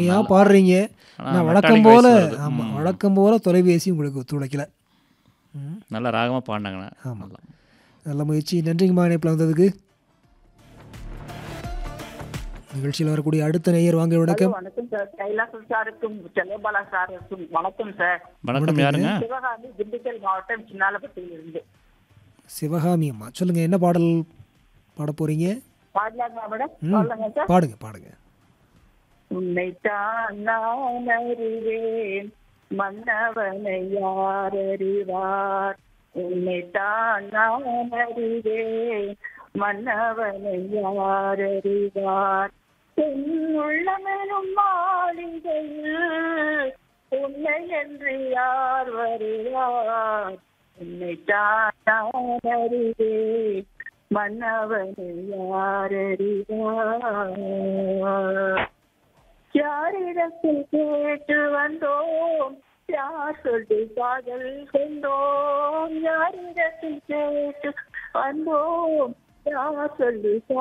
அருமையாக நல்லா- பாடுறீங்க ஆனா ஆனால் மெட்டாலிக் வழக்கம் வாய்ஸ் போல் வருது. ஆமாம் ம். வழக்கம் போல் தொலைபேசி உங்களுக்கு ஒத்துழைக்கல ம் நல்லா ராகமாக பாடினாங்கண்ணா ஆமா. நல்லா நல்ல முயற்சி நன்றிங்கம்மா இணைப்பில் வந்ததுக்கு நிகழ்ச்சியில் வரக்கூடிய அடுத்த நேயர் வாங்க வணக்கம் வணக்கம் சார் கைலாசம் சாருக்கும் செல்லபாலா சாருக்கும் வணக்கம் சார் வணக்கம் யாருங்க சிவகாமி திண்டுக்கல் மாவட்டம் சின்னாலப்பட்டியில் இருந்து சிவகாமி அம்மா சொல்லுங்க என்ன பாடல் பாட போறீங்க பாடலாமா மேடம் ம் பாடலாங்க சார் பாடுங்க பாடுங்க உன்னைத்தான் நான் அறிவேன் மன்னவனை யார் அறிவார் உன்னைத்தான் நான் அறிவேன் மன்னவனை யார் அறிவார் என் உள்ளமெனும் மாளிகையில் உன்னை என்று யார் வருவார் உன்னைத்தான் நான் அறிவேன் மன்னவனை யார் அறிவார் யாரிடத்தில் கேட்டு வந்தோம் யார் சொல்லி காதல் கொண்டோம் யாரிடத்தில் கேட்டு வந்தோம் யார் சொல்லி